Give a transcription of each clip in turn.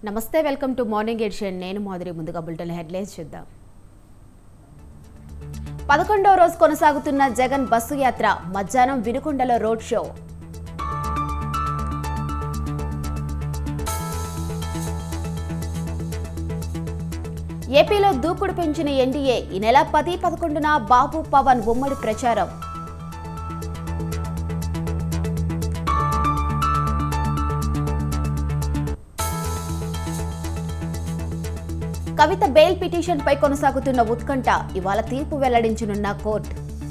నమస్తే welcome to morning edition నేను మాధురి ముందుగా బులెటిన్ హెడ్లైన్స్ చూద్దాం పదకొండవ రోజు కొనసాగుతున్న జగన్ బస్సు యాత్ర మధ్యాహ్నం వినుకొండలో రోడ్ షో ఏపీలో దూకుడు పెంచిన ఎన్డీఏ ఈ నెల పది పదకొండున బాబు పవన్ ఉమ్మడి ప్రచారం కవిత బెయిల్ పిటిషన్ పై కొనసాగుతున్న ఉత్కంఠ ఇవాళ తీర్పు వెల్లడించనున్న కోర్టు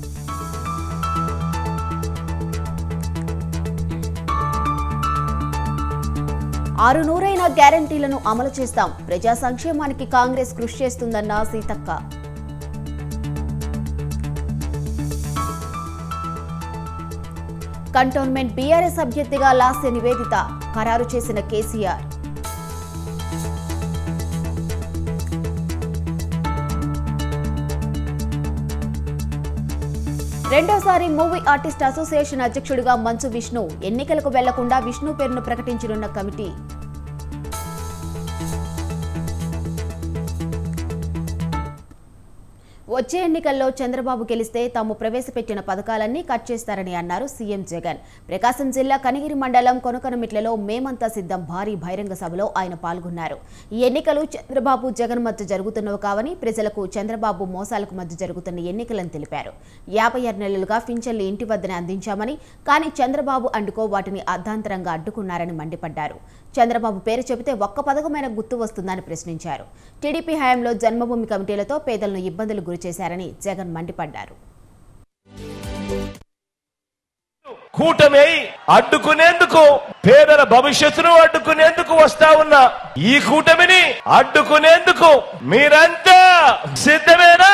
ఆరు నూరైన గ్యారంటీలను అమలు చేస్తాం ప్రజా సంక్షేమానికి కాంగ్రెస్ కృషి చేస్తుందన్న సీతక్క కంటోన్మెంట్ బీఆర్ఎస్ అభ్యర్థిగా లాస్య నివేదిత ఖరారు చేసిన కేసీఆర్ రెండోసారి మూవీ ఆర్టిస్ట్ అసోసియేషన్ అధ్యక్షుడిగా మంచు విష్ణు ఎన్నికలకు వెళ్లకుండా విష్ణు పేరును ప్రకటించనున్న కమిటీ వచ్చే ఎన్నికల్లో చంద్రబాబు గెలిస్తే తాము ప్రవేశపెట్టిన పథకాలన్నీ కట్ చేస్తారని అన్నారు సీఎం జగన్ ప్రకాశం జిల్లా కనిగిరి మండలం కొనకనమిట్లలో మేమంతా సిద్ధం భారీ బహిరంగ సభలో ఆయన పాల్గొన్నారు ఈ ఎన్నికలు చంద్రబాబు జగన్ మధ్య జరుగుతున్నవి కావని ప్రజలకు చంద్రబాబు మోసాలకు మధ్య జరుగుతున్న ఎన్నికలని తెలిపారు యాభై ఆరు నెలలుగా పింఛన్లు ఇంటి వద్దనే అందించామని కానీ చంద్రబాబు అండుకో వాటిని అర్ధాంతరంగా అడ్డుకున్నారని మండిపడ్డారు చంద్రబాబు పేరు చెబితే ఒక్క పథకమైన గుర్తు వస్తుందని ప్రశ్నించారు టీడీపీ హయాంలో జన్మభూమి కమిటీలతో పేదలను ఇబ్బందులు గురిచేశారని జగన్ మండిపడ్డారు కూటమి అడ్డుకునేందుకు పేదల భవిష్యత్తును అడ్డుకునేందుకు వస్తా ఉన్న ఈ కూటమిని అడ్డుకునేందుకు మీరంతా సిద్ధమేనా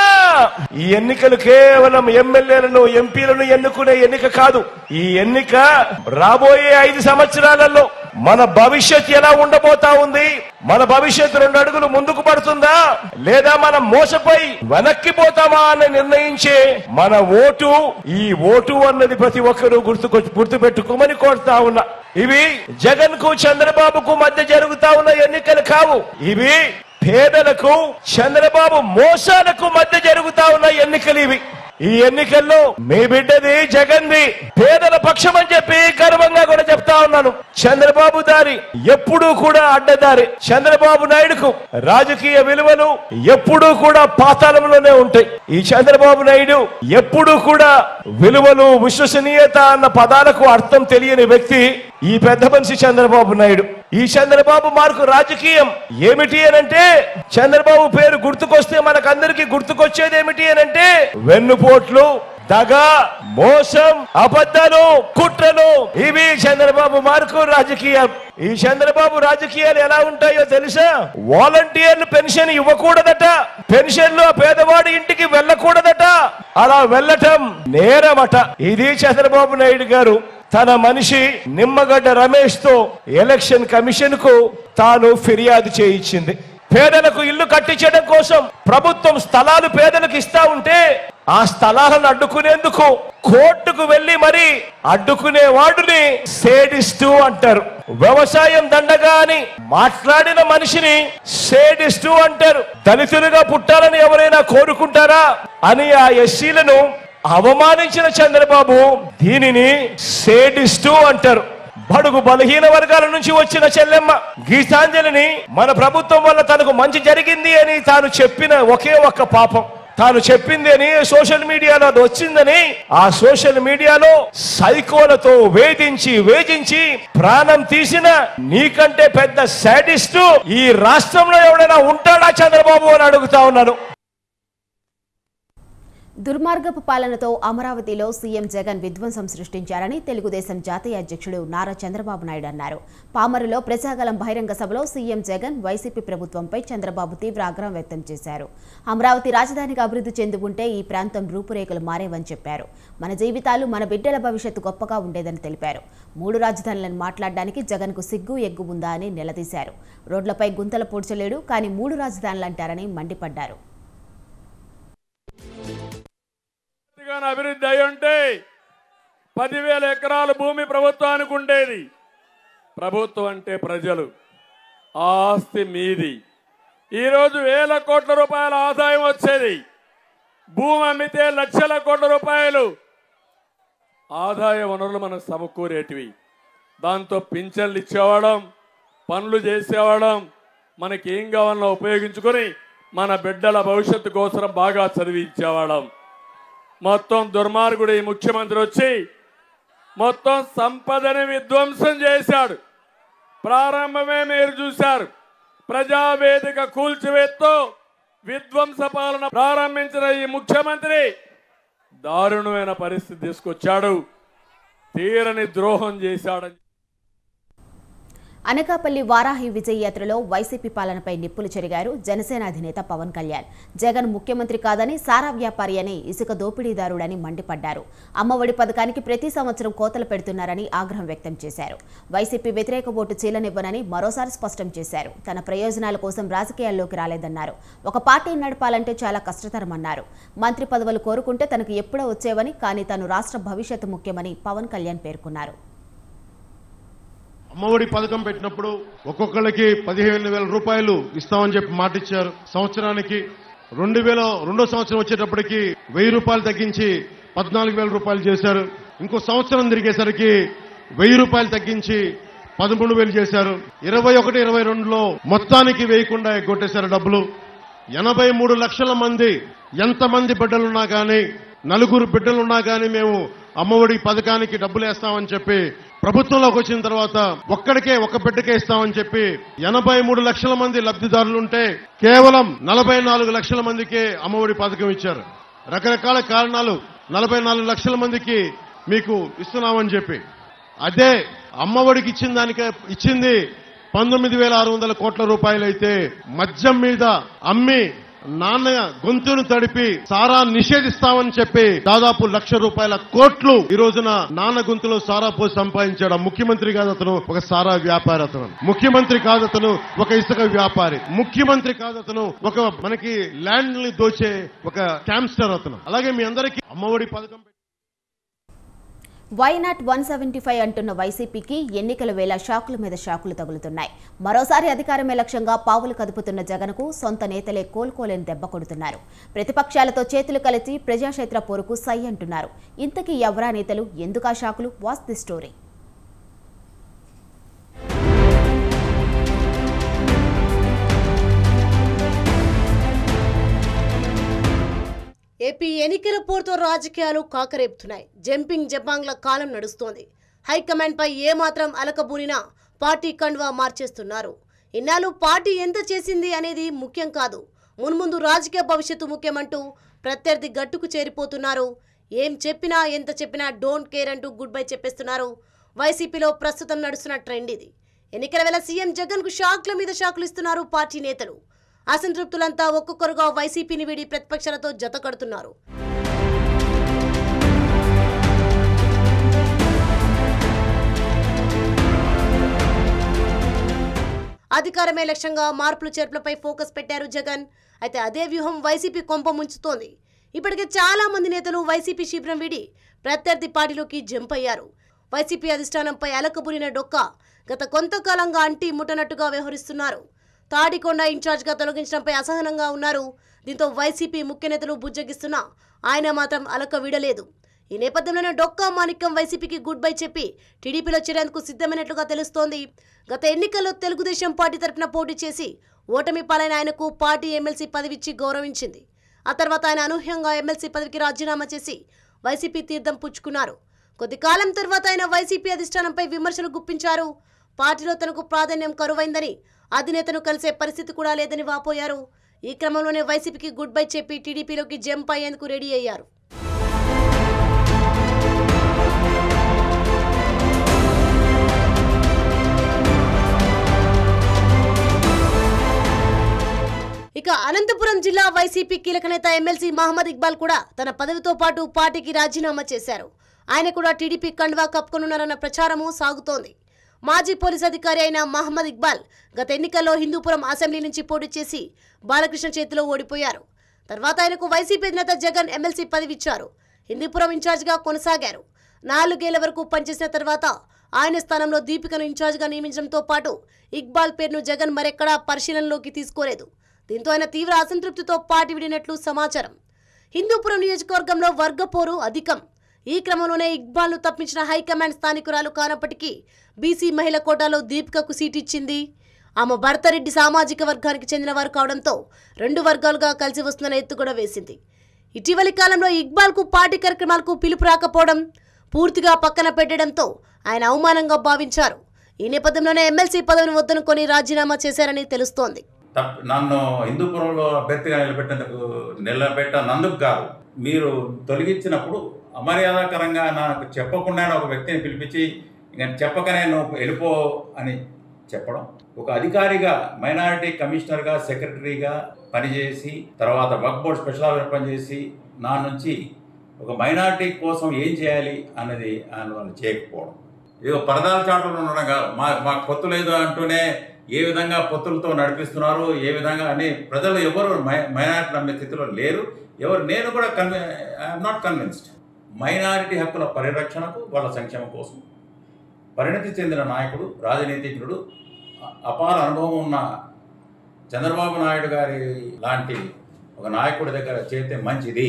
ఈ ఎన్నికలు కేవలం ఎమ్మెల్యేలను ఎంపీలను ఎన్నుకునే ఎన్నిక కాదు ఈ ఎన్నిక రాబోయే ఐదు సంవత్సరాలలో మన భవిష్యత్ ఎలా ఉండబోతా ఉంది మన భవిష్యత్ రెండు అడుగులు ముందుకు పడుతుందా లేదా మనం మోసపోయి వెనక్కి పోతామా అని నిర్ణయించే మన ఓటు ఈ ఓటు అన్నది ప్రతి ఒక్కరూ గుర్తుకొ గుర్తు పెట్టుకోమని కోరుతా ఉన్నా ఇవి జగన్ కు చంద్రబాబుకు మధ్య జరుగుతా ఉన్న ఎన్నికలు కావు ఇవి పేదలకు చంద్రబాబు మోసాలకు మధ్య జరుగుతా ఉన్న ఎన్నికలు ఇవి ఈ ఎన్నికల్లో మీ బిడ్డది జగన్ది పేదల పక్షం అని చెప్పి గర్వంగా కూడా చెప్తా ఉన్నాను చంద్రబాబు దారి ఎప్పుడూ కూడా అడ్డదారి చంద్రబాబు నాయుడుకు రాజకీయ విలువలు ఎప్పుడూ కూడా పాతాళంలోనే ఉంటాయి ఈ చంద్రబాబు నాయుడు ఎప్పుడూ కూడా విలువలు విశ్వసనీయత అన్న పదాలకు అర్థం తెలియని వ్యక్తి ఈ పెద్ద మనిషి చంద్రబాబు నాయుడు ఈ చంద్రబాబు మార్కు రాజకీయం ఏమిటి అనంటే చంద్రబాబు పేరు గుర్తుకొస్తే మనకందరికి గుర్తుకొచ్చేది ఏమిటి అనంటే వెన్నుపోట్లు దగ మోసం అబద్ధాలు కుట్రలు ఇవి చంద్రబాబు మార్కు రాజకీయం ఈ చంద్రబాబు రాజకీయాలు ఎలా ఉంటాయో తెలుసా వాలంటీర్లు పెన్షన్ ఇవ్వకూడదట పెన్షన్లు ఆ పేదవాడి ఇంటికి వెళ్ళకూడదట అలా వెళ్ళటం నేరమట ఇది చంద్రబాబు నాయుడు గారు తన మనిషి నిమ్మగడ్డ రమేష్ తో ఎలక్షన్ కమిషన్ కు తాను ఫిర్యాదు చేయించింది పేదలకు ఇల్లు కట్టించడం కోసం ప్రభుత్వం స్థలాలు పేదలకు ఇస్తా ఉంటే ఆ స్థలాలను అడ్డుకునేందుకు కోర్టుకు వెళ్లి మరి అడ్డుకునే వాడిని సేడిస్తూ అంటారు వ్యవసాయం దండగా అని మాట్లాడిన మనిషిని సేడిస్తూ అంటారు దళితులుగా పుట్టాలని ఎవరైనా కోరుకుంటారా అని ఆ ఎస్సీలను అవమానించిన చంద్రబాబు దీనిని సేడిస్తూ అంటారు బడుగు బలహీన వర్గాల నుంచి వచ్చిన చెల్లెమ్మ గీతాంజలిని మన ప్రభుత్వం వల్ల తనకు మంచి జరిగింది అని తాను చెప్పిన ఒకే ఒక్క పాపం తాను చెప్పింది అని సోషల్ మీడియాలో అది వచ్చిందని ఆ సోషల్ మీడియాలో సైకోలతో వేధించి వేధించి ప్రాణం తీసిన నీకంటే పెద్ద సాడిస్టు ఈ రాష్ట్రంలో ఎవడైనా ఉంటాడా చంద్రబాబు అని అడుగుతా ఉన్నాను దుర్మార్గపు పాలనతో అమరావతిలో సీఎం జగన్ విధ్వంసం సృష్టించారని తెలుగుదేశం జాతీయ అధ్యక్షుడు నారా చంద్రబాబు నాయుడు అన్నారు పామరులో ప్రజాగలం బహిరంగ సభలో సీఎం జగన్ వైసీపీ ప్రభుత్వంపై చంద్రబాబు తీవ్ర ఆగ్రహం వ్యక్తం చేశారు అమరావతి రాజధానిగా అభివృద్ధి చెంది ఉంటే ఈ ప్రాంతం రూపురేఖలు మారేవని చెప్పారు మన జీవితాలు మన బిడ్డల భవిష్యత్తు గొప్పగా ఉండేదని తెలిపారు మూడు రాజధానులను మాట్లాడడానికి జగన్కు సిగ్గు ఎగ్గు ఉందా అని నిలదీశారు రోడ్లపై గుంతలు పూడ్చలేడు కానీ మూడు రాజధానులు అంటారని మండిపడ్డారు పూర్తిగా అభివృద్ధి అయి ఉంటే పదివేల ఎకరాల భూమి ప్రభుత్వానికి ఉండేది ప్రభుత్వం అంటే ప్రజలు ఆ ఆస్తి మీది ఈరోజు వేల కోట్ల రూపాయల ఆదాయం వచ్చేది భూమి అమ్మితే లక్షల కోట్ల రూపాయలు ఆదాయ వనరులు మనకు సమకూరేటివి దాంతో పింఛన్లు ఇచ్చేవాళ్ళం పనులు చేసేవాళ్ళం మనకి ఏం కావాలన్నా ఉపయోగించుకొని మన బిడ్డల భవిష్యత్తు కోసం బాగా చదివించేవాళ్ళం మొత్తం దుర్మార్గుడు ఈ ముఖ్యమంత్రి వచ్చి మొత్తం సంపదని విధ్వంసం చేశాడు ప్రారంభమే మీరు చూశారు ప్రజావేదిక కూల్చివేత్తో విధ్వంస పాలన ప్రారంభించిన ఈ ముఖ్యమంత్రి దారుణమైన పరిస్థితి తీసుకొచ్చాడు తీరని ద్రోహం చేశాడని అనకాపల్లి వారాహి విజయ్ యాత్రలో వైసీపీ పాలనపై నిప్పులు చెరిగారు జనసేన అధినేత పవన్ కళ్యాణ్ జగన్ ముఖ్యమంత్రి కాదని సారా వ్యాపారి అని ఇసుక దోపిడీదారుడని మండిపడ్డారు అమ్మఒడి పథకానికి ప్రతి సంవత్సరం కోతలు పెడుతున్నారని ఆగ్రహం వ్యక్తం చేశారు వైసీపీ వ్యతిరేక ఓటు చీలనివ్వనని మరోసారి స్పష్టం చేశారు తన ప్రయోజనాల కోసం రాజకీయాల్లోకి రాలేదన్నారు ఒక పార్టీ నడపాలంటే చాలా కష్టతరమన్నారు మంత్రి పదవులు కోరుకుంటే తనకు ఎప్పుడో వచ్చేవని కానీ తాను రాష్ట్ర భవిష్యత్తు ముఖ్యమని పవన్ కళ్యాణ్ పేర్కొన్నారు అమ్మఒడి పథకం పెట్టినప్పుడు ఒక్కొక్కళ్ళకి పదిహేను వేల రూపాయలు ఇస్తామని చెప్పి మాట ఇచ్చారు సంవత్సరానికి రెండు వేల రెండో సంవత్సరం వచ్చేటప్పటికి వెయ్యి రూపాయలు తగ్గించి పద్నాలుగు వేల రూపాయలు చేశారు ఇంకో సంవత్సరం తిరిగేసరికి వెయ్యి రూపాయలు తగ్గించి పదమూడు వేలు చేశారు ఇరవై ఒకటి ఇరవై రెండులో మొత్తానికి వేయకుండా ఎగ్గొట్టేశారు డబ్బులు ఎనభై మూడు లక్షల మంది ఎంతమంది బిడ్డలున్నా కానీ నలుగురు బిడ్డలున్నా కానీ మేము అమ్మఒడి పథకానికి డబ్బులు వేస్తామని చెప్పి ప్రభుత్వంలోకి వచ్చిన తర్వాత ఒక్కడికే ఒక బిడ్డకే ఇస్తామని చెప్పి ఎనభై మూడు లక్షల మంది లబ్ధిదారులుంటే కేవలం నలభై నాలుగు లక్షల మందికే అమ్మఒడి పథకం ఇచ్చారు రకరకాల కారణాలు నలభై నాలుగు లక్షల మందికి మీకు ఇస్తున్నామని చెప్పి అదే అమ్మఒడికి ఇచ్చిన దానికే ఇచ్చింది పంతొమ్మిది వేల ఆరు వందల కోట్ల రూపాయలైతే మద్యం మీద అమ్మి నాన్న గొంతును తడిపి సారా నిషేధిస్తామని చెప్పి దాదాపు లక్ష రూపాయల కోట్లు ఈ రోజున నాన్న గొంతులో సారా పోసి సంపాదించాడు ఆ ముఖ్యమంత్రి కాదు అతను ఒక సారా వ్యాపారి అతను ముఖ్యమంత్రి కాదు అతను ఒక ఇసుక వ్యాపారి ముఖ్యమంత్రి కాదు అతను ఒక మనకి ల్యాండ్ ని దోచే ఒక క్యాంప్స్టర్ అతను అలాగే మీ అందరికీ అమ్మఒడి పథకం why not one seventy five అంటున్న వైసీపీకి ఎన్నికల వేళ షాకుల మీద షాకులు తగులుతున్నాయి మరోసారి అధికారమే లక్ష్యంగా పావులు కదుపుతున్న జగన్కు సొంత నేతలే కోలుకోలేని దెబ్బ కొడుతున్నారు ప్రతిపక్షాలతో చేతులు కలిసి ప్రజాక్షేత్ర పోరుకు సై అంటున్నారు ఇంతకీ ఎవరా నేతలు ఎందుకా షాకులు వాస్ ది స్టోరీ ఏపీ ఎన్నికల పోరుతో రాజకీయాలు కాకరేపుతున్నాయి జంపింగ్ జపాంగ్ల కాలం నడుస్తోంది హైకమాండ్ పై ఏమాత్రం అలకబూనినా పార్టీ కండువా మార్చేస్తున్నారు ఇన్నాళ్ళు పార్టీ ఎంత చేసింది అనేది ముఖ్యం కాదు మున్ముందు రాజకీయ భవిష్యత్తు ముఖ్యమంటూ ప్రత్యర్థి గట్టుకు చేరిపోతున్నారు ఏం చెప్పినా ఎంత చెప్పినా డోంట్ కేర్ అంటూ గుడ్ బై చెప్పేస్తున్నారు వైసీపీలో ప్రస్తుతం నడుస్తున్న ట్రెండ్ ఇది ఎన్నికల వేళ సీఎం జగన్ కు షాక్ల మీద షాకులు ఇస్తున్నారు పార్టీ నేతలు అసంతృప్తులంతా ఒక్కొక్కరుగా వైసీపీని వీడి ప్రతిపక్షాలతో జత కడుతున్నారు అధికారమే లక్ష్యంగా మార్పులు చేర్పులపై ఫోకస్ పెట్టారు జగన్ అయితే అదే వ్యూహం వైసీపీ కొంప ముంచుతోంది ఇప్పటికే చాలా మంది నేతలు వైసీపీ శిబిరం వీడి ప్రత్యర్థి పార్టీలోకి జంప్ అయ్యారు వైసీపీ అధిష్టానంపై అలకబురిన డొక్క గత కొంతకాలంగా అంటి ముట్టనట్టుగా వ్యవహరిస్తున్నారు తాడికొండ ఇన్ఛార్జ్గా తొలగించడంపై అసహనంగా ఉన్నారు దీంతో వైసీపీ ముఖ్య నేతలు బుజ్జగిస్తున్నా ఆయన మాత్రం అలక వీడలేదు ఈ నేపథ్యంలోనే డొక్కా మాణిక్యం వైసీపీకి గుడ్ బై చెప్పి టీడీపీలో చేరేందుకు సిద్ధమైనట్లుగా తెలుస్తోంది గత ఎన్నికల్లో తెలుగుదేశం పార్టీ తరపున పోటీ చేసి ఓటమి పాలైన ఆయనకు పార్టీ ఎమ్మెల్సీ పదవిచ్చి గౌరవించింది ఆ తర్వాత ఆయన అనూహ్యంగా ఎమ్మెల్సీ పదవికి రాజీనామా చేసి వైసీపీ తీర్థం పుచ్చుకున్నారు కొద్ది కాలం తర్వాత ఆయన వైసీపీ అధిష్టానంపై విమర్శలు గుప్పించారు పార్టీలో తనకు ప్రాధాన్యం కరువైందని అధినేతను కలిసే పరిస్థితి కూడా లేదని వాపోయారు ఈ క్రమంలోనే వైసీపీకి గుడ్ బై చెప్పి టీడీపీలోకి జంప్ అయ్యేందుకు రెడీ అయ్యారు ఇక అనంతపురం జిల్లా వైసీపీ కీలక నేత ఎమ్మెల్సీ మహమ్మద్ ఇక్బాల్ కూడా తన పదవితో పాటు పార్టీకి రాజీనామా చేశారు ఆయన కూడా టీడీపీ కండువా కప్పుకొనున్నారన్న ప్రచారము సాగుతోంది మాజీ పోలీస్ అధికారి అయిన మహమ్మద్ ఇక్బాల్ గత ఎన్నికల్లో హిందూపురం అసెంబ్లీ నుంచి పోటీ చేసి బాలకృష్ణ చేతిలో ఓడిపోయారు తర్వాత ఆయనకు వైసీపీ అధినేత జగన్ ఎమ్మెల్సీ పదవి ఇచ్చారు హిందూపురం ఇన్ఛార్జిగా కొనసాగారు నాలుగేళ్ల వరకు పనిచేసిన తర్వాత ఆయన స్థానంలో దీపికను ఇన్ఛార్జ్గా నియమించడంతో పాటు ఇక్బాల్ పేరును జగన్ మరెక్కడా పరిశీలనలోకి తీసుకోలేదు దీంతో ఆయన తీవ్ర అసంతృప్తితో పార్టీ విడినట్లు సమాచారం హిందూపురం నియోజకవర్గంలో వర్గపోరు అధికం ఈ క్రమంలోనే ఇక్బాల్ను తప్పించిన హైకమాండ్ స్థానికురాలు కానప్పటికీ బీసీ మహిళ కోటాలో దీపికకు సీట్ ఇచ్చింది ఆమె భర్త రెడ్డి సామాజిక వర్గానికి చెందిన వారు కావడంతో రెండు వర్గాలుగా కలిసి వస్తున్న ఎత్తు కూడా వేసింది ఇటీవలి కాలంలో ఇక్బాల్కు పార్టీ కార్యక్రమాలకు పిలుపు రాకపోవడం పూర్తిగా పక్కన పెట్టడంతో ఆయన అవమానంగా భావించారు ఈ నేపథ్యంలోనే ఎమ్మెల్సీ పదవిని వద్దనుకొని రాజీనామా చేశారని తెలుస్తోంది తప్ప నన్ను హిందూపురంలో అభ్యర్థిగా నిలబెట్టేందుకు నిలబెట్టనందుకు కాదు మీరు తొలగించినప్పుడు అమర్యాదకరంగా నాకు చెప్పకుండానే ఒక వ్యక్తిని పిలిపించి ఇంక చెప్పకనే నువ్వు వెళ్ళిపో అని చెప్పడం ఒక అధికారిగా మైనారిటీ కమిషనర్గా సెక్రటరీగా పనిచేసి తర్వాత వర్క్ బోర్డ్ స్పెషల్ ఆఫీసర్ పనిచేసి నా నుంచి ఒక మైనారిటీ కోసం ఏం చేయాలి అన్నది ఆయన వాళ్ళు చేయకపోవడం ఇదిగో పరదాల చాటులు ఉండడం కాదు మా మాకు పొత్తు లేదు అంటూనే ఏ విధంగా పొత్తులతో నడిపిస్తున్నారు ఏ విధంగా అని ప్రజలు ఎవరు మైనారిటీ నమ్మే స్థితిలో లేరు ఎవరు నేను కూడా కన్వి ఐఎమ్ నాట్ కన్విన్స్డ్ మైనారిటీ హక్కుల పరిరక్షణకు వాళ్ళ సంక్షేమం కోసం పరిణతి చెందిన నాయకుడు రాజనీతిజ్ఞుడు అ- అపార అనుభవం ఉన్న చంద్రబాబు నాయుడు గారి లాంటి ఒక నాయకుడి దగ్గర చేస్తే మంచిది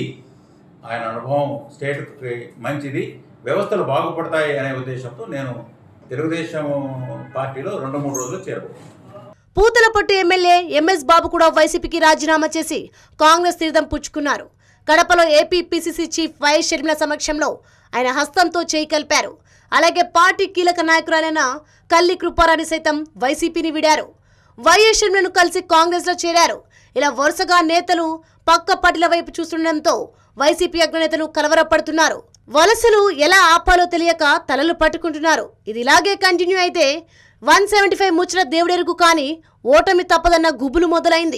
ఆయన అనుభవం స్టేట్కి మంచిది వ్యవస్థలు బాగుపడతాయి అనే ఉద్దేశంతో నేను తెలుగుదేశం పార్టీలో రెండు మూడు రోజులు చేరబోతున్నాను పూతలపట్టు ఎమ్మెల్యే ఎంఎస్ బాబు కూడా వైసీపీకి రాజీనామా చేసి కాంగ్రెస్ తీర్థం పుచ్చుకున్నారు కడపలో AP PCC chief YS Sharmila సమక్షంలో ఆయన హస్తంతో చేయి కలిపారు అలాగే పార్టీ కీలక నాయకురాలైన కల్లి కృపారాణి సైతం వైసీపీని విడారు వైఎస్ షర్మిలను కలిసి కాంగ్రెస్లో చేరారు ఇలా వరుసగా నేతలు పక్క పార్టీల వైపు చూస్తుండటంతో వైసీపీ అగ్రనేతలు కలవరపడుతున్నారు వలసలు ఎలా ఆపాలో తెలియక తలలు పట్టుకుంటున్నారు ఇది ఇలాగే కంటిన్యూ అయితే వన్ సెవెంటీ ఫైవ్ ముచ్చట దేవుడెరుగు కానీ ఓటమి తప్పదన్న గుబులు మొదలైంది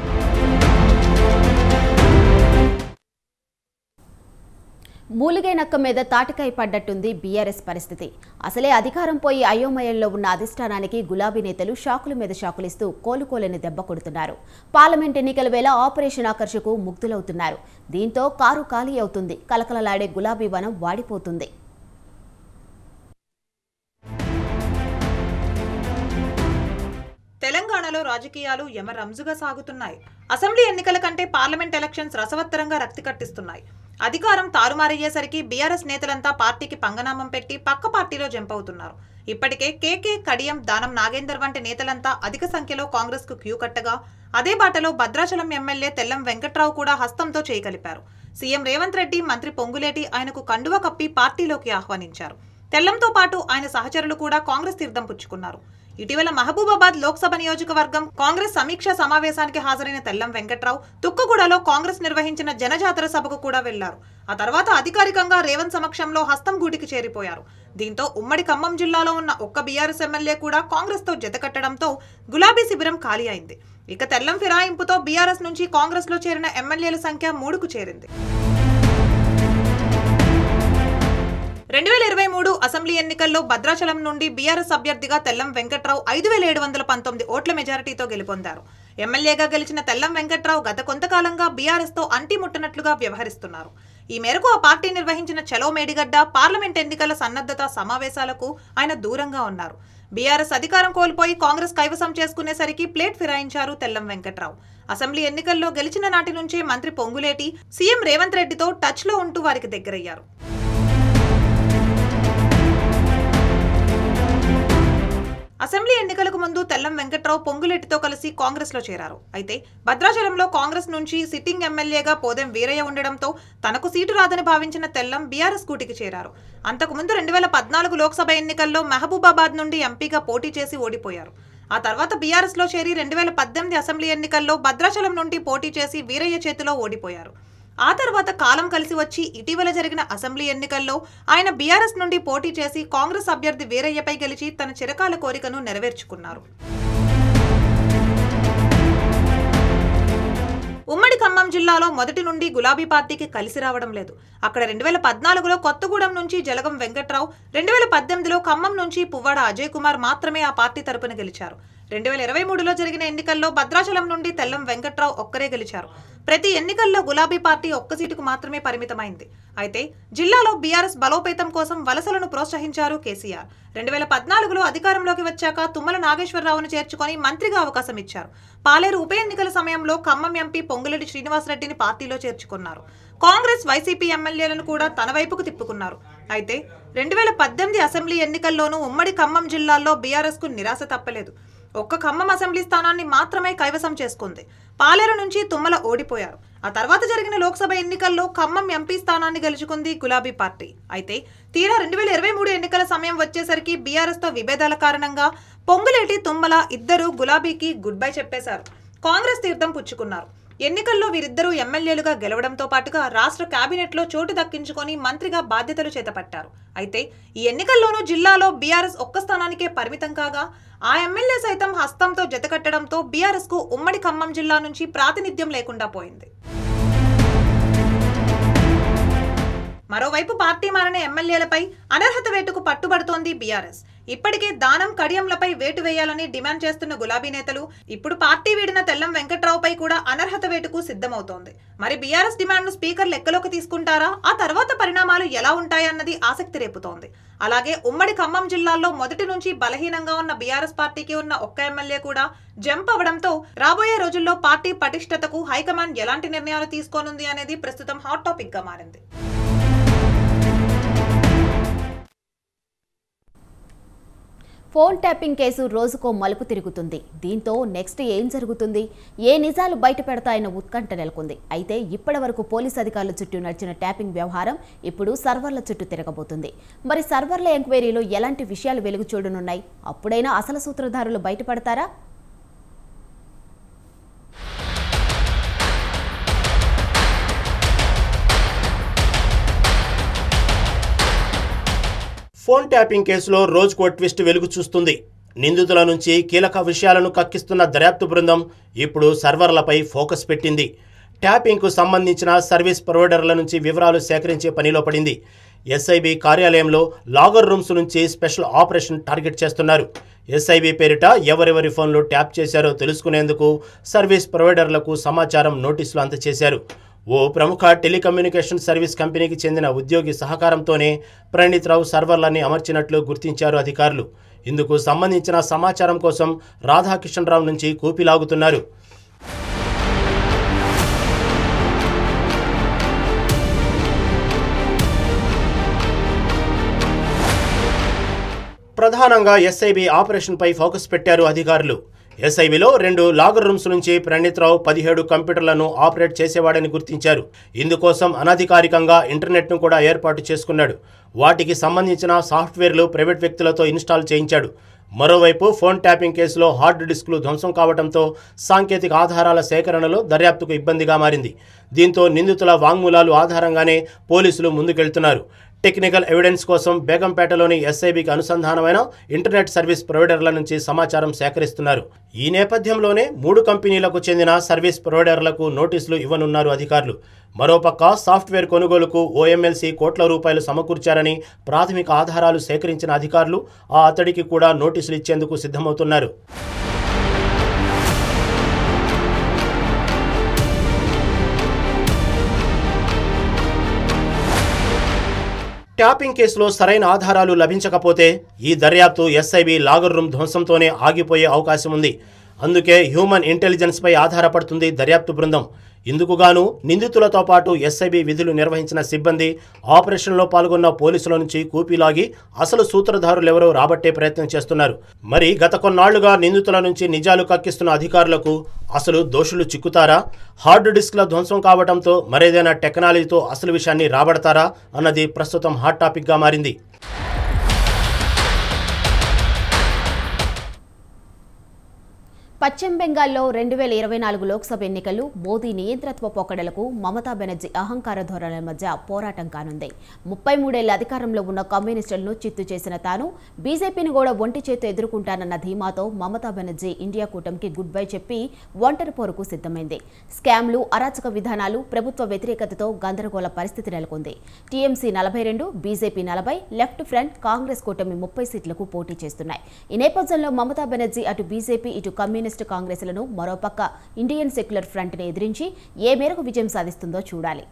మూలిగే నక్క మీద తాటికాయ పడ్డట్టుంది బీఆర్ఎస్ పరిస్థితి అసలే అధికారం పోయి అయోమయంలో ఉన్న అధిష్టానానికి గులాబీ నేతలు షాకుల మీద షాకులిస్తూ కోలుకోలేని దెబ్బ కొడుతున్నారు పార్లమెంట్ ఎన్నికల వేళ ఆపరేషన్ ఆకర్షకు ముగ్ధులవుతున్నారు దీంతో కారు ఖాళీ అవుతుంది కలకలలాడే గులాబీ వనం వాడిపోతుంది తెలంగాణలో రాజకీయాలు యమరంజుగా సాగుతున్నాయి అసెంబ్లీ ఎన్నికల కంటే పార్లమెంట్ ఎలక్షన్స్ రసవత్తరంగా రక్తి కట్టిస్తున్నాయి అధికారం తారుమారయ్యేసరికి బీఆర్ఎస్ నేతలంతా పార్టీకి పంగనామం పెట్టి పక్క పార్టీలో జంప్ అవుతున్నారు ఇప్పటికే కేకే కడియం దానం నాగేందర్ వంటి నేతలంతా అధిక సంఖ్యలో కాంగ్రెస్ కు క్యూ కట్టగా అదే బాటలో భద్రాచలం ఎమ్మెల్యే తెల్లం వెంకట్రావు కూడా హస్తంతో చేయగలిపారు సీఎం రేవంత్ రెడ్డి మంత్రి పొంగులేటి ఆయనకు కండువ కప్పి పార్టీలోకి ఆహ్వానించారు తెల్లంతో పాటు ఆయన సహచరులు కూడా కాంగ్రెస్ తీర్థం పుచ్చుకున్నారు ఇటీవల మహబూబాబాద్ లోక్సభ నియోజకవర్గం కాంగ్రెస్ సమీక్ష సమావేశానికి హాజరైన తెల్లం వెంకట్రావు తుక్కుగూడలో కాంగ్రెస్ నిర్వహించిన జనజాతర సభకు కూడా వెళ్లారు ఆ తర్వాత అధికారికంగా రేవంత్ సమక్షంలో హస్తం గూటికి చేరిపోయారు దీంతో ఉమ్మడి ఖమ్మం జిల్లాలో ఉన్న ఒక్క బీఆర్ఎస్ ఎమ్మెల్యే కూడా కాంగ్రెస్ తో జతకట్టడంతో గులాబీ శిబిరం ఖాళీ అయింది ఇక తెల్లం ఫిరాయింపుతో బీఆర్ఎస్ నుంచి కాంగ్రెస్ లో చేరిన ఎమ్మెల్యేల సంఖ్య మూడుకు చేరింది రెండు వేల ఇరవై మూడు అసెంబ్లీ ఎన్నికల్లో భద్రాచలం నుండి బీఆర్ఎస్ అభ్యర్థిగా తెల్లం వెంకట్రావు ఐదు వేల ఏడు వందల పంతొమ్మిది ఓట్ల మెజారిటీతో గెలుపొందారు ఎమ్మెల్యేగా గెలిచిన తెల్లం వెంకట్రావు గత కొంతకాలంగా బీఆర్ఎస్ తో అంటిముట్టనట్లుగా వ్యవహరిస్తున్నారు ఈ మేరకు ఆ పార్టీ నిర్వహించిన చలో మేడిగడ్డ పార్లమెంట్ ఎన్నికల సన్నద్ధత సమావేశాలకు ఆయన దూరంగా ఉన్నారు బీఆర్ఎస్ అధికారం కోల్పోయి కాంగ్రెస్ కైవసం చేసుకునేసరికి ప్లేట్ ఫిరాయించారు తెల్లం వెంకట్రావు అసెంబ్లీ ఎన్నికల్లో గెలిచిన నాటి నుంచే మంత్రి పొంగులేటి సీఎం రేవంత్ రెడ్డితో టచ్ లో ఉంటూ వారికి దగ్గరయ్యారు అసెంబ్లీ ఎన్నికలకు ముందు తెల్లం వెంకట్రావు పొంగులెట్టితో కలిసి కాంగ్రెస్ లో చేరారు అయితే భద్రాచలంలో కాంగ్రెస్ నుంచి సిట్టింగ్ ఎమ్మెల్యేగా పోదెం వీరయ్య ఉండడంతో తనకు సీటు రాదని భావించిన తెల్లం బీఆర్ఎస్ కూటికి చేరారు అంతకుముందు రెండు వేల పద్నాలుగు లోక్సభ ఎన్నికల్లో మహబూబాబాద్ నుండి ఎంపీగా పోటీ చేసి ఓడిపోయారు ఆ తర్వాత బీఆర్ఎస్ లో చేరి రెండు వేల పద్దెనిమిది అసెంబ్లీ ఎన్నికల్లో భద్రాచలం నుండి పోటీ చేసి వీరయ్య చేతిలో ఓడిపోయారు ఆ తర్వాత కాలం కలిసి వచ్చి ఇటీవల జరిగిన అసెంబ్లీ ఎన్నికల్లో ఆయన బీఆర్ఎస్ నుండి పోటీ చేసి కాంగ్రెస్ అభ్యర్థి వీరయ్యపై గెలిచి తన చిరకాల కోరికను నెరవేర్చుకున్నారు ఉమ్మడి ఖమ్మం జిల్లాలో మొదటి నుండి గులాబీ పార్టీకి కలిసి రావడం లేదు అక్కడ రెండు వేల పద్నాలుగులో కొత్తగూడెం నుంచి జలగం వెంకట్రావు రెండు వేల పద్దెనిమిదిలో ఖమ్మం నుంచి పువ్వాడ అజయ్ కుమార్ మాత్రమే ఆ పార్టీ తరపున గెలిచారు రెండు వేల ఇరవై మూడులో జరిగిన ఎన్నికల్లో భద్రాచలం నుండి తెల్లం వెంకట్రావు ఒక్కరే గెలిచారు ప్రతి ఎన్నికల్లో గులాబీ పార్టీ ఒక్క సీటుకు మాత్రమే పరిమితమైంది అయితే జిల్లాలో బీఆర్ఎస్ బలోపేతం కోసం వలసలను ప్రోత్సహించారు కేసీఆర్ రెండు వేల పద్నాలుగులో అధికారంలోకి వచ్చాక తుమ్మల నాగేశ్వరరావును చేర్చుకొని మంత్రిగా అవకాశం ఇచ్చారు పాలేరు ఉప ఎన్నికల సమయంలో ఖమ్మం ఎంపీ పొంగులేటి శ్రీనివాసరెడ్డిని పార్టీలో చేర్చుకున్నారు కాంగ్రెస్ వైసీపీ ఎమ్మెల్యేలను కూడా తన వైపుకు తిప్పుకున్నారు అయితే రెండు వేల పద్దెనిమిది అసెంబ్లీ ఎన్నికల్లోనూ ఉమ్మడి ఖమ్మం జిల్లాల్లో బీఆర్ఎస్ కు నిరాశ తప్పలేదు ఒక్క ఖమ్మం అసెంబ్లీ స్థానాన్ని మాత్రమే కైవసం చేసుకుంది పాలేరు నుంచి తుమ్మల ఓడిపోయారు ఆ తర్వాత జరిగిన లోక్సభ ఎన్నికల్లో ఖమ్మం ఎంపీ స్థానాన్ని గెలుచుకుంది గులాబీ పార్టీ అయితే తీరా రెండు వేల ఇరవై మూడు ఎన్నికల సమయం వచ్చేసరికి బీఆర్ఎస్ తో విభేదాల కారణంగా పొంగులేటి తుమ్మల ఇద్దరు గులాబీకి గుడ్ బై చెప్పేశారు కాంగ్రెస్ తీర్థం పుచ్చుకున్నారు ఎన్నికల్లో వీరిద్దరూ ఎమ్మెల్యేలుగా గెలవడంతో పాటుగా రాష్ట్ర కేబినెట్లో చోటు దక్కించుకొని మంత్రిగా బాధ్యతలు చేతపట్టారు అయితే ఈ ఎన్నికల్లోనూ జిల్లాలో బీఆర్ఎస్ ఒక్క స్థానానికే పరిమితం కాగా ఆ ఎమ్మెల్యే సైతం హస్తంతో జతకట్టడంతో బీఆర్ఎస్ కు ఉమ్మడి ఖమ్మం జిల్లా నుంచి ప్రాతినిధ్యం లేకుండా పోయింది మరోవైపు పార్టీ మారిన ఎమ్మెల్యేలపై అనర్హత వేటుకు పట్టుబడుతోంది బీఆర్ఎస్ ఇప్పటికే దానం కడియంలపై వేటు వేయాలని డిమాండ్ చేస్తున్న గులాబీ నేతలు ఇప్పుడు పార్టీ వీడిన తెల్లం వెంకట్రావుపై కూడా అనర్హత వేటుకు సిద్ధమవుతోంది మరి బీఆర్ఎస్ డిమాండ్ను స్పీకర్ లెక్కలోకి తీసుకుంటారా ఆ తర్వాత పరిణామాలు ఎలా ఉంటాయన్నది ఆసక్తి రేపుతోంది అలాగే ఉమ్మడి ఖమ్మం జిల్లాలో మొదటి నుంచి బలహీనంగా ఉన్న బీఆర్ఎస్ పార్టీకి ఉన్న ఒక్క ఎమ్మెల్యే కూడా జంప్ అవడంతో రాబోయే రోజుల్లో పార్టీ పటిష్టతకు హైకమాండ్ ఎలాంటి నిర్ణయాలు తీసుకోనుంది అనేది ప్రస్తుతం హాట్ టాపిక్ గా మారింది ఫోన్ ట్యాపింగ్ కేసు రోజుకో మలుపు తిరుగుతుంది దీంతో నెక్స్ట్ ఏం జరుగుతుంది ఏ నిజాలు బయట పెడతాయన్న ఉత్కంఠ నెలకొంది అయితే ఇప్పటి వరకు పోలీస్ అధికారుల చుట్టూ నడిచిన ట్యాపింగ్ వ్యవహారం ఇప్పుడు సర్వర్ల చుట్టూ తిరగబోతుంది మరి సర్వర్ల ఎంక్వైరీలో ఎలాంటి విషయాలు వెలుగు చూడనున్నాయి అప్పుడైనా అసలు సూత్రధారులు బయటపడతారా ఫోన్ ట్యాపింగ్ కేసులో రోజుకో ట్విస్ట్ వెలుగు చూస్తుంది నిందితుల నుంచి కీలక విషయాలను కక్కిస్తున్న దర్యాప్తు బృందం ఇప్పుడు సర్వర్లపై ఫోకస్ పెట్టింది ట్యాపింగ్కు సంబంధించిన సర్వీస్ ప్రొవైడర్ల నుంచి వివరాలు సేకరించే పనిలో పడింది ఎస్ఐబి కార్యాలయంలో లాగర్ రూమ్స్ నుంచి స్పెషల్ ఆపరేషన్ టార్గెట్ చేస్తున్నారు ఎస్ఐబి పేరిట ఎవరెవరి ఫోన్లు ట్యాప్ చేశారో తెలుసుకునేందుకు సర్వీస్ ప్రొవైడర్లకు సమాచారం నోటీసులు అందజేశారు ఓ ప్రముఖ టెలికమ్యూనికేషన్ సర్వీస్ కంపెనీకి చెందిన ఉద్యోగి సహకారంతోనే ప్రణీత్ రావు సర్వర్లన్నీ అమర్చినట్లు గుర్తించారు అధికారులు ఇందుకు సంబంధించిన సమాచారం కోసం రాధాకిషన్ రావు నుంచి కూపిలాగుతున్నారు ప్రధానంగా ఎస్ఐబి ఆపరేషన్పై ఫోకస్ పెట్టారు అధికారులు ఎస్ఐబిలో రెండు లాగర్ రూమ్స్ నుంచి ప్రణీత్ రావు పదిహేడు కంప్యూటర్లను ఆపరేట్ చేసేవాడని గుర్తించారు ఇందుకోసం అనధికారికంగా ఇంటర్నెట్ను కూడా ఏర్పాటు చేసుకున్నాడు వాటికి సంబంధించిన సాఫ్ట్వేర్లు ప్రైవేట్ వ్యక్తులతో ఇన్స్టాల్ చేయించాడు మరోవైపు ఫోన్ ట్యాపింగ్ కేసులో హార్డ్ డిస్క్లు ధ్వంసం కావడంతో సాంకేతిక ఆధారాల సేకరణలో దర్యాప్తుకు ఇబ్బందిగా మారింది దీంతో నిందితుల వాంగ్మూలాలు ఆధారంగానే పోలీసులు ముందుకెళ్తున్నారు టెక్నికల్ ఎవిడెన్స్ కోసం బేగంపేటలోని ఎస్ఐబికి అనుసంధానమైన ఇంటర్నెట్ సర్వీస్ ప్రొవైడర్ల నుంచి సమాచారం సేకరిస్తున్నారు ఈ నేపథ్యంలోనే మూడు కంపెనీలకు చెందిన సర్వీస్ ప్రొవైడర్లకు నోటీసులు ఇవ్వనున్నారు అధికారులు మరోపక్క సాఫ్ట్వేర్ కొనుగోలుకు ఓఎంఎల్సీ కోట్ల రూపాయలు సమకూర్చారని ప్రాథమిక ఆధారాలు సేకరించిన అధికారులు ఆ అతడికి కూడా నోటీసులు ఇచ్చేందుకు సిద్ధమవుతున్నారు ట్యాపింగ్ కేసులో సరైన ఆధారాలు లభించకపోతే ఈ దర్యాప్తు ఎస్ఐబి లాగర్ రూమ్ ధ్వంసంతోనే ఆగిపోయే అవకాశం ఉంది అందుకే హ్యూమన్ ఇంటెలిజెన్స్పై ఆధారపడుతుంది దర్యాప్తు బృందం ఇందుకుగాను నిందితులతో పాటు ఎస్ఐబి విధులు నిర్వహించిన సిబ్బంది ఆపరేషన్లో పాల్గొన్న పోలీసుల నుంచి కూపీలాగి అసలు సూత్రధారులెవరో రాబట్టే ప్రయత్నం చేస్తున్నారు మరి గత కొన్నాళ్లుగా నిందితుల నుంచి నిజాలు కక్కిస్తున్న అధికారులకు అసలు దోషులు చిక్కుతారా హార్డ్ డిస్క్ల ధ్వంసం కావడంతో మరేదైనా టెక్నాలజీతో అసలు విషయాన్ని రాబడతారా అన్నది ప్రస్తుతం హాట్ టాపిక్గా మారింది పశ్చిమ బెంగాల్లో రెండు వేల ఇరవై నాలుగు లోక్సభ ఎన్నికలు మోదీ నియంత్రత్వ పోకడలకు మమతా బెనర్జీ అహంకార ధోరణుల మధ్య పోరాటం కానుంది ముప్పై మూడేళ్ల అధికారంలో ఉన్న కమ్యూనిస్టులను చిత్తు చేసిన తాను బీజేపీని కూడా ఒంటి చేత్తో ఎదుర్కొంటానన్న ధీమాతో మమతా బెనర్జీ ఇండియా కూటమికి గుడ్ బై చెప్పి ఒంటరి పోరుకు సిద్ధమైంది స్కామ్లు అరాచక విధానాలు ప్రభుత్వ వ్యతిరేకతతో గందరగోళ పరిస్థితి నెలకొంది టీఎంసీ నలభై రెండు బీజేపీ నలభై లెఫ్ట్ ఫ్రంట్ కాంగ్రెస్ కూటమి ముప్పై సీట్లకు పోటీ చేస్తున్నాయి ఈ నేపథ్యంలో మమతా బెనర్జీ అటు బీజేపీ ఇటు కమ్యూనిస్ట్ కాంగ్రెస్లను మరోపక్క ఇండియన్ సెక్యులర్ ఫ్రంట్ని ఎదిరించి ఏ మేరకు విజయం సాధిస్తుందో చూడాలి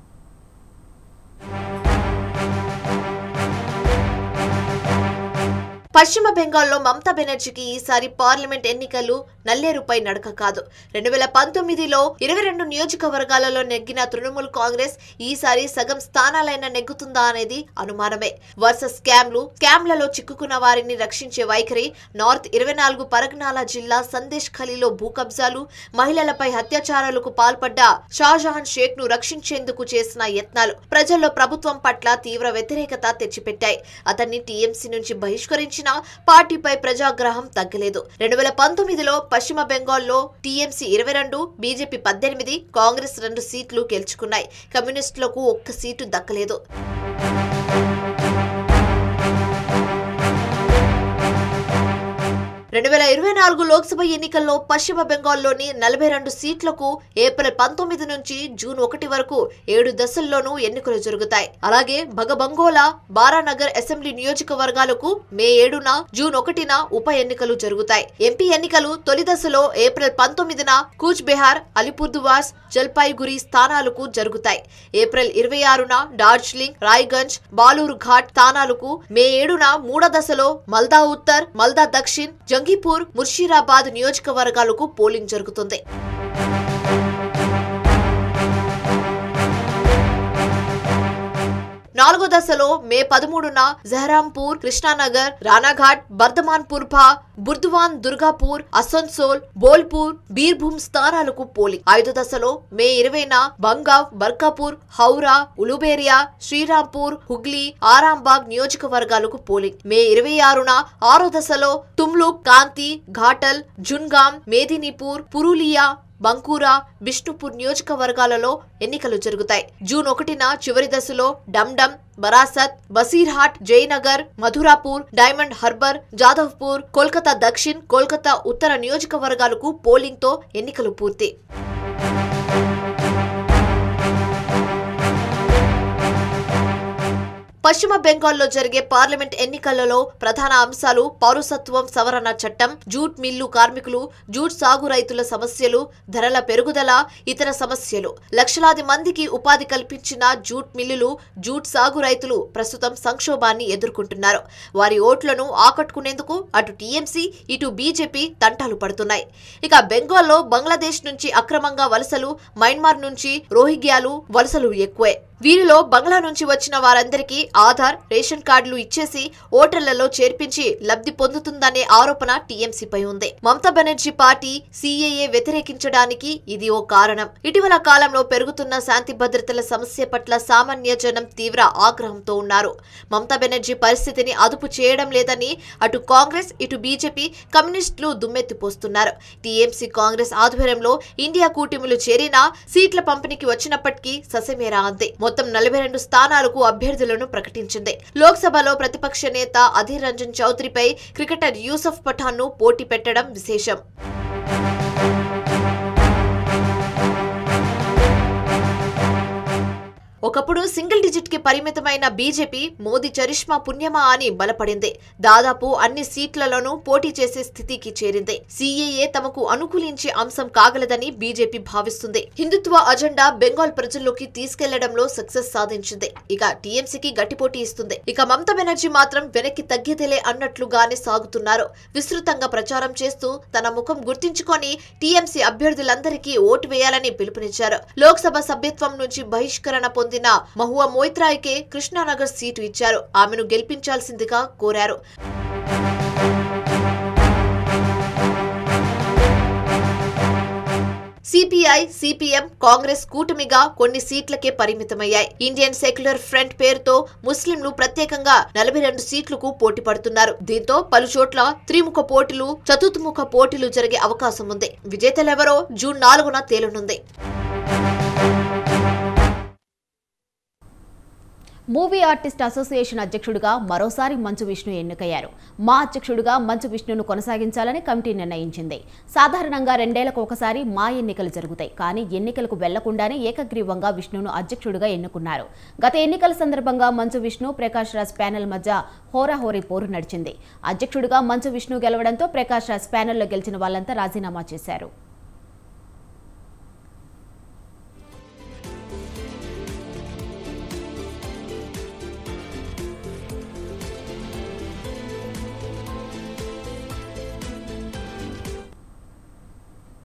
పశ్చిమ బెంగాల్లో మమతా బెనర్జీకి ఈసారి పార్లమెంట్ ఎన్నికలు నల్లేరుపై నడక కాదు రెండు వేల పంతొమ్మిదిలో ఇరవై రెండు నియోజకవర్గాలలో నెగ్గిన తృణమూల్ కాంగ్రెస్ ఈసారి సగం స్థానాలైనా నెగ్గుతుందా అనేది అనుమానమే వరుస స్కామ్లు స్కామ్లలో చిక్కుకున్న వారిని రక్షించే వైఖరి నార్త్ ఇరవై నాలుగు పరగనాల జిల్లా సందేశ్ ఖలీలో భూ కబ్జాలు మహిళలపై అత్యాచారాలకు పాల్పడ్డ షాజహాన్ షేక్ ను రక్షించేందుకు చేసిన యత్నాలు ప్రజల్లో ప్రభుత్వం పట్ల తీవ్ర వ్యతిరేకత తెచ్చిపెట్టాయి అతన్ని టీఎంసీ నుంచి బహిష్కరించిన పార్టీపై ప్రజాగ్రహం తగ్గలేదు రెండు వేల పంతొమ్మిదిలో పశ్చిమ బెంగాల్లో టీఎంసీ ఇరవై రెండు బీజేపీ పద్దెనిమిది కాంగ్రెస్ రెండు సీట్లు గెలుచుకున్నాయి కమ్యూనిస్టులకు ఒక్క సీటు దక్కలేదు రెండు వేల ఇరవై నాలుగు లోక్సభ ఎన్నికల్లో పశ్చిమ బెంగాల్లోని నలభై రెండు సీట్లకు ఏప్రిల్ పంతొమ్మిది నుంచి జూన్ ఒకటి వరకు ఏడు దశల్లోనూ ఎన్నికలు జరుగుతాయి అలాగే భగబంగోలా బారానగర్ అసెంబ్లీ నియోజకవర్గాలకు మే ఏడున జూన్ ఒకటిన ఉప ఎన్నికలు జరుగుతాయి ఎంపీ ఎన్నికలు తొలి దశలో ఏప్రిల్ పంతొమ్మిదిన కూచ్ బెహార్ అలిపుర్దువాస్ జల్పాయిగురి స్థానాలకు జరుగుతాయి ఏప్రిల్ ఇరవై ఆరున డార్జిలింగ్ రాయ్గంజ్ బాలూరు ఘాట్ స్థానాలకు మే ఏడున మూడో దశలో మల్దా ఉత్తర్ మల్దా దక్షిణ్ జంగీపూర్ ముర్షీరాబాద్ నియోజకవర్గాలకు పోలింగ్ జరుగుతుంది నాలుగో దశలో మే పదమూడున జహరాంపూర్ కృష్ణానగర్ రానాఘాట్ బర్ధమాన్ పుర్భా బుర్దువాన్ దుర్గాపూర్ అసన్సోల్ బోల్పూర్ బీర్భూమ్ స్థానాలకు పోలింగ్ ఐదో దశలో మే ఇరవైన బంగావ్ బర్కాపూర్ హౌరా ఉలుబేరియా శ్రీరాంపూర్ హుగ్లీ ఆరాంబాగ్ నియోజకవర్గాలకు పోలింగ్ మే ఇరవై ఆరున ఆరో దశలో తుమ్లుక్ కాంతి ఘాటల్ జున్గాం మేదినీపూర్ పురులియా బంకూరా బిష్ణుపూర్ నియోజకవర్గాలలో ఎన్నికలు జరుగుతాయి జూన్ ఒకటిన చివరి దశలో డమ్డమ్ బరాసత్ బసీర్హాట్ జయనగర్ మధురాపూర్ డైమండ్ హర్బర్ జాదవ్పూర్ కోల్కతా దక్షిణ్ కోల్కతా ఉత్తర నియోజకవర్గాలకు పోలింగ్ తో ఎన్నికలు పూర్తి పశ్చిమ బెంగాల్లో జరిగే పార్లమెంట్ ఎన్నికలలో ప్రధాన అంశాలు పౌరసత్వం సవరణ చట్టం జూట్ మిల్లు కార్మికులు జూట్ సాగు రైతుల సమస్యలు ధరల పెరుగుదల ఇతర సమస్యలు లక్షలాది మందికి ఉపాధి కల్పించిన జూట్ మిల్లులు జూట్ సాగు రైతులు ప్రస్తుతం సంక్షోభాన్ని ఎదుర్కొంటున్నారు వారి ఓట్లను ఆకట్టుకునేందుకు అటు టీఎంసీ ఇటు బీజేపీ తంటాలు పడుతున్నాయి ఇక బెంగాల్లో బంగ్లాదేశ్ నుంచి అక్రమంగా వలసలు మయన్మార్ నుంచి రోహింగ్యాలు వలసలు ఎక్కువే వీరిలో బంగ్లా నుంచి వచ్చిన వారందరికీ ఆధార్ రేషన్ కార్డులు ఇచ్చేసి ఓటర్లలో చేర్పించి లబ్ధి పొందుతుందనే ఆరోపణ టీఎంసీపై ఉంది మమతా బెనర్జీ పార్టీ సీఏఏ వ్యతిరేకించడానికి ఇది ఓ కారణం ఇటీవల కాలంలో పెరుగుతున్న శాంతి భద్రతల సమస్య పట్ల సామాన్య జనం తీవ్ర ఆగ్రహంతో ఉన్నారు మమతా బెనర్జీ పరిస్థితిని అదుపు చేయడం లేదని అటు కాంగ్రెస్ ఇటు బీజేపీ కమ్యూనిస్టులు దుమ్మెత్తిపోస్తున్నారు టీఎంసీ కాంగ్రెస్ ఆధ్వర్యంలో ఇండియా కూటమిలు చేరినా సీట్ల పంపిణీకి వచ్చినప్పటికీ ససమేరా అంతే మొత్తం నలభై రెండు స్థానాలకు అభ్యర్థులను ప్రకటించింది లోక్సభలో ప్రతిపక్ష నేత అధీర్ రంజన్ చౌదరిపై క్రికెటర్ యూసఫ్ పఠాన్ ను పోటీ పెట్టడం విశేషం ఒకప్పుడు సింగిల్ డిజిట్ కి పరిమితమైన బీజేపీ మోదీ చరిష్మా పుణ్యమా అని బలపడింది దాదాపు అన్ని సీట్లలోనూ పోటీ చేసే స్థితికి చేరింది సీఏఏ తమకు అనుకూలించే అంశం కాగలదని బీజేపీ భావిస్తుంది హిందుత్వ అజెండా బెంగాల్ ప్రజల్లోకి తీసుకెళ్లడంలో సక్సెస్ సాధించింది ఇక టీఎంసీకి గట్టి పోటీ ఇస్తుంది ఇక మమతా బెనర్జీ మాత్రం వెనక్కి తగ్గేదేలే అన్నట్లుగానే సాగుతున్నారు విస్తృతంగా ప్రచారం చేస్తూ తన ముఖం గుర్తించుకొని టీఎంసీ అభ్యర్థులందరికీ ఓటు వేయాలని పిలుపునిచ్చారు లోక్సభ సభ్యత్వం నుంచి బహిష్కరణ పొందిన మహువా మోయిత్రాయ్కే కృష్ణానగర్ సీటు ఇచ్చారు ఆమెను గెలిపించాల్సిందిగా కోరారు సిపిఐ సిపిఎం కాంగ్రెస్ కూటమిగా కొన్ని సీట్లకే పరిమితమయ్యాయి ఇండియన్ సెక్యులర్ ఫ్రంట్ పేరుతో ముస్లింలు ప్రత్యేకంగా నలభై రెండు సీట్లకు పోటీ పడుతున్నారు దీంతో పలు చోట్ల త్రిముఖ పోటీలు చతుర్ముఖ పోటీలు జరిగే అవకాశం ఉంది విజేతలెవరో జూన్ నాలుగున తేలనుంది మూవీ ఆర్టిస్ట్ అసోసియేషన్ అధ్యక్షుడిగా మరోసారి మంచు విష్ణు ఎన్నికయ్యారు మా అధ్యక్షుడిగా మంచు విష్ణును కొనసాగించాలని కమిటీ నిర్ణయించింది సాధారణంగా రెండేళ్లకు ఒకసారి మా ఎన్నికలు జరుగుతాయి కానీ ఎన్నికలకు వెళ్లకుండానే ఏకగ్రీవంగా విష్ణును అధ్యక్షుడిగా ఎన్నుకున్నారు గత ఎన్నికల సందర్భంగా మంచు విష్ణు ప్రకాష్ రాజ్ ప్యానెల్ మధ్య హోరాహోరీ పోరు నడిచింది అధ్యక్షుడిగా మంచు విష్ణు గెలవడంతో ప్రకాష్ రాజ్ ప్యానెల్లో గెలిచిన వాళ్ళంతా రాజీనామా చేశారు